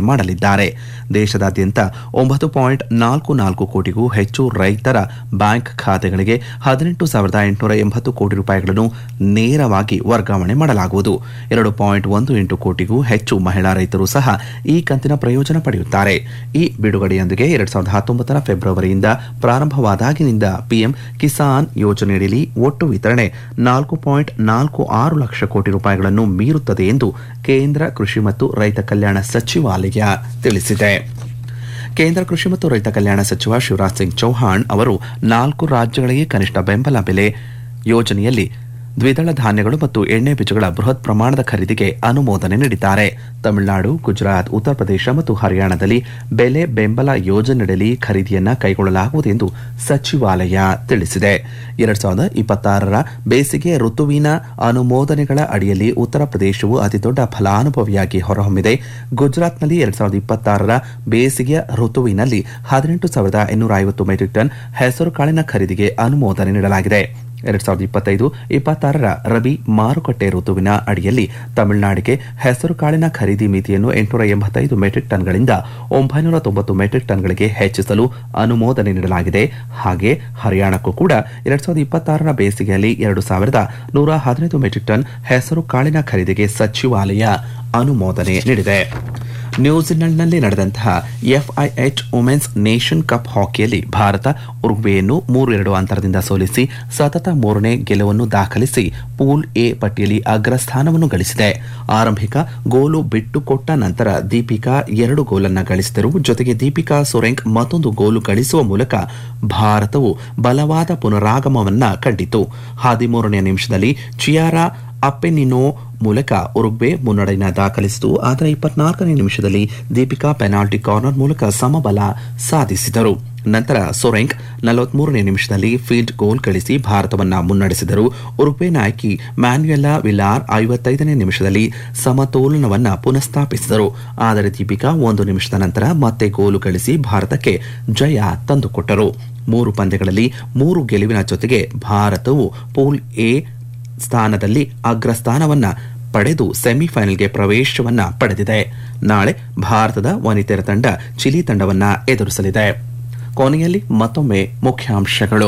ಮಾಡಲಿದ್ದಾರೆ ದೇಶದಾದ್ಯಂತ ಒಂಬತ್ತು ಪಾಯಿಂಟ್ ನಾಲ್ಕು ನಾಲ್ಕು ಕೋಟಿಗೂ ಹೆಚ್ಚು ರೈತರ ಬ್ಯಾಂಕ್ ಖಾತೆಗಳಿಗೆ ಹದಿನೆಂಟು ಸಾವಿರದ ಎಂಟುನೂರ ಎಂಬತ್ತು ಕೋಟಿ ರೂಪಾಯಿಗಳನ್ನು ನೇರವಾಗಿ ವರ್ಗಾವಣೆ ಮಾಡಲಾಗುವುದು ಎರಡು ಪಾಯಿಂಟ್ ಒಂದು ಎಂಟು ಕೋಟಿಗೂ ಹೆಚ್ಚು ಮಹಿಳಾ ರೈತರು ಸಹ ಈ ಕಂತಿನ ಪ್ರಯೋಜನ ಪಡೆಯುತ್ತಾರೆ ಈ ಬಿಡುಗಡೆಯೊಂದಿಗೆ ಎರಡ್ ಸಾವಿರದ ಹತ್ತೊಂಬತ್ತರ ಫೆಬ್ರವರಿಯಿಂದ ಪ್ರಾರಂಭವಾದಾಗಿನಿಂದ ಪಿಎಂ ಕಿಸಾನ್ ಯೋಜನೆಯಡಿಯಲ್ಲಿ ಒಟ್ಟು ವಿತರಣೆ ನಾಲ್ಕು ಪಾಯಿಂಟ್ ನಾಲ್ಕು ಆರು ಲಕ್ಷ ಕೋಟಿ ರೂಪಾಯಿಗಳನ್ನು ಮೀರುತ್ತದೆ ಎಂದು ಕೇಂದ್ರ ಕೃಷಿ ಮತ್ತು ರೈತ ಕಲ್ಯಾಣ ಸಚಿವಾಲಯ ತಿಳಿಸಿದೆ ಕೇಂದ್ರ ಕೃಷಿ ಮತ್ತು ರೈತ ಕಲ್ಯಾಣ ಸಚಿವ ಶಿವರಾಜ್ ಸಿಂಗ್ ಚೌಹಾಣ್ ಅವರು ನಾಲ್ಕು ರಾಜ್ಯಗಳಿಗೆ ಕನಿಷ್ಠ ಬೆಂಬಲ ಬೆಲೆ ಯೋಜನೆಯಲ್ಲಿ ದ್ವಿದಳ ಧಾನ್ಯಗಳು ಮತ್ತು ಎಣ್ಣೆ ಬೀಜಗಳ ಬೃಹತ್ ಪ್ರಮಾಣದ ಖರೀದಿಗೆ ಅನುಮೋದನೆ ನೀಡಿದ್ದಾರೆ ತಮಿಳುನಾಡು ಗುಜರಾತ್ ಉತ್ತರ ಪ್ರದೇಶ ಮತ್ತು ಹರಿಯಾಣದಲ್ಲಿ ಬೆಲೆ ಬೆಂಬಲ ಯೋಜನೆಯಡಿ ಖರೀದಿಯನ್ನ ಕೈಗೊಳ್ಳಲಾಗುವುದು ಎಂದು ಸಚಿವಾಲಯ ತಿಳಿಸಿದೆ ಎರಡ್ ಸಾವಿರದ ಇಪ್ಪತ್ತಾರರ ಬೇಸಿಗೆ ಋತುವಿನ ಅನುಮೋದನೆಗಳ ಅಡಿಯಲ್ಲಿ ಉತ್ತರ ಪ್ರದೇಶವು ಅತಿದೊಡ್ಡ ಫಲಾನುಭವಿಯಾಗಿ ಹೊರಹೊಮ್ಮಿದೆ ಗುಜರಾತ್ನಲ್ಲಿ ಎರಡ್ ಸಾವಿರದ ಇಪ್ಪತ್ತಾರರ ಬೇಸಿಗೆ ಋತುವಿನಲ್ಲಿ ಹದಿನೆಂಟು ಸಾವಿರದ ಇನ್ನೂರ ಐವತ್ತು ಮೆಟ್ರಿಕ್ ಟನ್ ಹೆಸರು ಕಾಳಿನ ಖರೀದಿಗೆ ಅನುಮೋದನೆ ನೀಡಲಾಗಿದೆ ಎರಡ್ ಸಾವಿರದ ಇಪ್ಪತ್ತೈದು ಇಪ್ಪತ್ತಾರರ ರಬಿ ಮಾರುಕಟ್ಟೆ ಋತುವಿನ ಅಡಿಯಲ್ಲಿ ತಮಿಳುನಾಡಿಗೆ ಹೆಸರು ಕಾಳಿನ ಖರೀದಿ ಮಿತಿಯನ್ನು ಎಂಟುನೂರ ಎಂಬತ್ತೈದು ಮೆಟ್ರಿಕ್ ಟನ್ಗಳಿಂದ ಒಂಬೈನೂರ ತೊಂಬತ್ತು ಮೆಟ್ರಿಕ್ ಟನ್ಗಳಿಗೆ ಹೆಚ್ಚಿಸಲು ಅನುಮೋದನೆ ನೀಡಲಾಗಿದೆ ಹಾಗೆ ಹರಿಯಾಣಕ್ಕೂ ಕೂಡ ಎರಡ್ ಸಾವಿರದ ಇಪ್ಪತ್ತಾರರ ಬೇಸಿಗೆಯಲ್ಲಿ ಎರಡು ಸಾವಿರದ ನೂರ ಹದಿನೈದು ಮೆಟ್ರಿಕ್ ಟನ್ ಹೆಸರು ಕಾಳಿನ ಖರೀದಿಗೆ ಸಚಿವಾಲಯ ಅನುಮೋದನೆ ನೀಡಿದೆ ನ್ಯೂಜಿಲೆಂಡ್ನಲ್ಲಿ ನಡೆದಂತಹ ಎಫ್ಐಎಚ್ ವುಮೆನ್ಸ್ ನೇಷನ್ ಕಪ್ ಹಾಕಿಯಲ್ಲಿ ಭಾರತ ಉರುಗ್ವೆಯನ್ನು ಮೂರು ಎರಡು ಅಂತರದಿಂದ ಸೋಲಿಸಿ ಸತತ ಮೂರನೇ ಗೆಲುವನ್ನು ದಾಖಲಿಸಿ ಪೂಲ್ ಎ ಪಟ್ಟಿಯಲ್ಲಿ ಅಗ್ರಸ್ಥಾನವನ್ನು ಗಳಿಸಿದೆ ಆರಂಭಿಕ ಗೋಲು ಬಿಟ್ಟುಕೊಟ್ಟ ನಂತರ ದೀಪಿಕಾ ಎರಡು ಗೋಲನ್ನು ಗಳಿಸಿದರು ಜೊತೆಗೆ ದೀಪಿಕಾ ಸೊರೆಂಗ್ ಮತ್ತೊಂದು ಗೋಲು ಗಳಿಸುವ ಮೂಲಕ ಭಾರತವು ಬಲವಾದ ಪುನರಾಗಮವನ್ನ ಕಂಡಿತು ಹದಿಮೂರನೇ ನಿಮಿಷದಲ್ಲಿ ಚಿಯಾರಾ ಅಪ್ಪೆನಿನೋ ಮೂಲಕ ಉರುಗ್ವೆ ಮುನ್ನಡೆಯನ್ನು ದಾಖಲಿಸಿತು ಆದರೆ ಇಪ್ಪತ್ನಾಲ್ಕನೇ ನಿಮಿಷದಲ್ಲಿ ದೀಪಿಕಾ ಪೆನಾಲ್ಟಿ ಕಾರ್ನರ್ ಮೂಲಕ ಸಮಬಲ ಸಾಧಿಸಿದರು ನಂತರ ಸೊರೆಂಗ್ ನಲವತ್ಮೂರನೇ ನಿಮಿಷದಲ್ಲಿ ಫೀಲ್ಡ್ ಗೋಲ್ ಗಳಿಸಿ ಭಾರತವನ್ನ ಮುನ್ನಡೆಸಿದರು ಉರುಗ್ವೆ ನಾಯಕಿ ಮ್ಯಾನ್ಯುಯೆಲಾ ವಿಲಾರ್ ಐವತ್ತೈದನೇ ನಿಮಿಷದಲ್ಲಿ ಸಮತೋಲನವನ್ನ ಪುನಃಸ್ಥಾಪಿಸಿದರು ಆದರೆ ದೀಪಿಕಾ ಒಂದು ನಿಮಿಷದ ನಂತರ ಮತ್ತೆ ಗೋಲು ಗಳಿಸಿ ಭಾರತಕ್ಕೆ ಜಯ ತಂದುಕೊಟ್ಟರು ಮೂರು ಪಂದ್ಯಗಳಲ್ಲಿ ಮೂರು ಗೆಲುವಿನ ಜೊತೆಗೆ ಭಾರತವು ಪೂಲ್ ಎ ಸ್ಥಾನದಲ್ಲಿ ಅಗ್ರಸ್ಥಾನವನ್ನ ಪಡೆದು ಸೆಮಿಫೈನಲ್ಗೆ ಪ್ರವೇಶವನ್ನ ಪಡೆದಿದೆ ನಾಳೆ ಭಾರತದ ವನಿತೆಯರ ತಂಡ ಚಿಲಿ ತಂಡವನ್ನ ಎದುರಿಸಲಿದೆ ಕೊನೆಯಲ್ಲಿ ಮತ್ತೊಮ್ಮೆ ಮುಖ್ಯಾಂಶಗಳು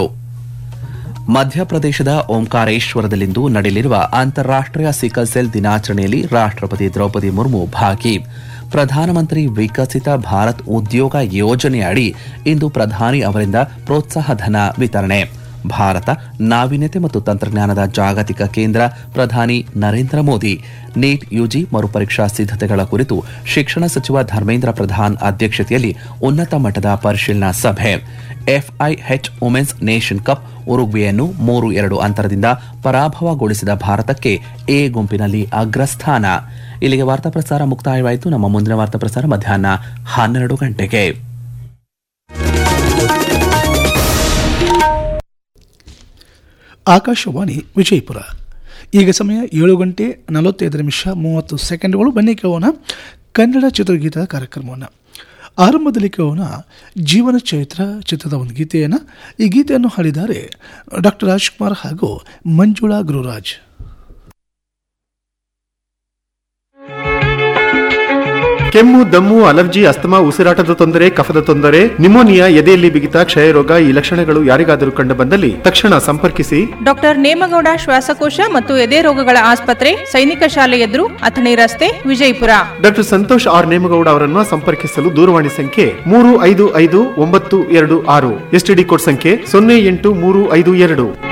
ಮಧ್ಯಪ್ರದೇಶದ ಓಂಕಾರೇಶ್ವರದಲ್ಲಿಂದು ನಡೆಯಲಿರುವ ಅಂತಾರಾಷ್ಟೀಯ ಸಿಕಲ್ ಸೆಲ್ ದಿನಾಚರಣೆಯಲ್ಲಿ ರಾಷ್ಟ್ರಪತಿ ದ್ರೌಪದಿ ಮುರ್ಮು ಭಾಗಿ ಪ್ರಧಾನಮಂತ್ರಿ ವಿಕಸಿತ ಭಾರತ್ ಉದ್ಯೋಗ ಯೋಜನೆಯ ಅಡಿ ಇಂದು ಪ್ರಧಾನಿ ಅವರಿಂದ ಪ್ರೋತ್ಸಾಹ ಧನ ವಿತರಣೆ ಭಾರತ ನಾವೀನ್ಯತೆ ಮತ್ತು ತಂತ್ರಜ್ಞಾನದ ಜಾಗತಿಕ ಕೇಂದ್ರ ಪ್ರಧಾನಿ ನರೇಂದ್ರ ಮೋದಿ ನೀಟ್ ಯುಜಿ ಮರುಪರೀಕ್ಷಾ ಸಿದ್ಧತೆಗಳ ಕುರಿತು ಶಿಕ್ಷಣ ಸಚಿವ ಧರ್ಮೇಂದ್ರ ಪ್ರಧಾನ್ ಅಧ್ಯಕ್ಷತೆಯಲ್ಲಿ ಉನ್ನತ ಮಟ್ಟದ ಪರಿಶೀಲನಾ ಸಭೆ ಎಫ್ಐಎಚ್ ವುಮೆನ್ಸ್ ನೇಷನ್ ಕಪ್ ಉರುಗ್ವೆಯನ್ನು ಮೂರು ಎರಡು ಅಂತರದಿಂದ ಪರಾಭವಗೊಳಿಸಿದ ಭಾರತಕ್ಕೆ ಎ ಗುಂಪಿನಲ್ಲಿ ಅಗ್ರಸ್ಥಾನ ಇಲ್ಲಿಗೆ ವಾರ್ತಾ ಪ್ರಸಾರ ಮುಕ್ತಾಯವಾಯಿತು ನಮ್ಮ ಮುಂದಿನ ವಾರ್ತಾ ಪ್ರಸಾರ ಮಧ್ಯಾಹ್ನ ಹನ್ನೆರಡು ಗಂಟೆಗೆ ಆಕಾಶವಾಣಿ ವಿಜಯಪುರ ಈಗ ಸಮಯ ಏಳು ಗಂಟೆ ನಲವತ್ತೈದು ನಿಮಿಷ ಮೂವತ್ತು ಸೆಕೆಂಡ್ಗಳು ಬನ್ನಿ ಕೇಳೋಣ ಕನ್ನಡ ಚಿತ್ರಗೀತ ಕಾರ್ಯಕ್ರಮವನ್ನು ಆರಂಭದಲ್ಲಿ ಕೇಳೋಣ ಜೀವನ ಚೈತ್ರ ಚಿತ್ರದ ಒಂದು ಗೀತೆಯನ್ನು ಈ ಗೀತೆಯನ್ನು ಹಾಡಿದ್ದಾರೆ ಡಾಕ್ಟರ್ ರಾಜ್ಕುಮಾರ್ ಹಾಗೂ ಮಂಜುಳಾ ಗುರುರಾಜ್ ಕೆಮ್ಮು ದಮ್ಮು ಅಲರ್ಜಿ ಅಸ್ತಮಾ ಉಸಿರಾಟದ ತೊಂದರೆ ಕಫದ ತೊಂದರೆ ನಿಮೋನಿಯಾ ಎದೆಯಲ್ಲಿ ಬಿಗಿತ ಕ್ಷಯರೋಗ ಈ ಲಕ್ಷಣಗಳು ಯಾರಿಗಾದರೂ ಕಂಡು ಬಂದಲ್ಲಿ ತಕ್ಷಣ ಸಂಪರ್ಕಿಸಿ ಡಾಕ್ಟರ್ ನೇಮಗೌಡ ಶ್ವಾಸಕೋಶ ಮತ್ತು ಎದೆ ರೋಗಗಳ ಆಸ್ಪತ್ರೆ ಸೈನಿಕ ಶಾಲೆ ಎದುರು ಅಥಣಿ ರಸ್ತೆ ವಿಜಯಪುರ ಡಾಕ್ಟರ್ ಸಂತೋಷ್ ಆರ್ ನೇಮಗೌಡ ಅವರನ್ನು ಸಂಪರ್ಕಿಸಲು ದೂರವಾಣಿ ಸಂಖ್ಯೆ ಮೂರು ಐದು ಐದು ಒಂಬತ್ತು ಎರಡು ಆರು ಎಸ್ಟಿಡಿ ಕೋಡ್ ಸಂಖ್ಯೆ ಸೊನ್ನೆ ಎಂಟು ಮೂರು ಐದು ಎರಡು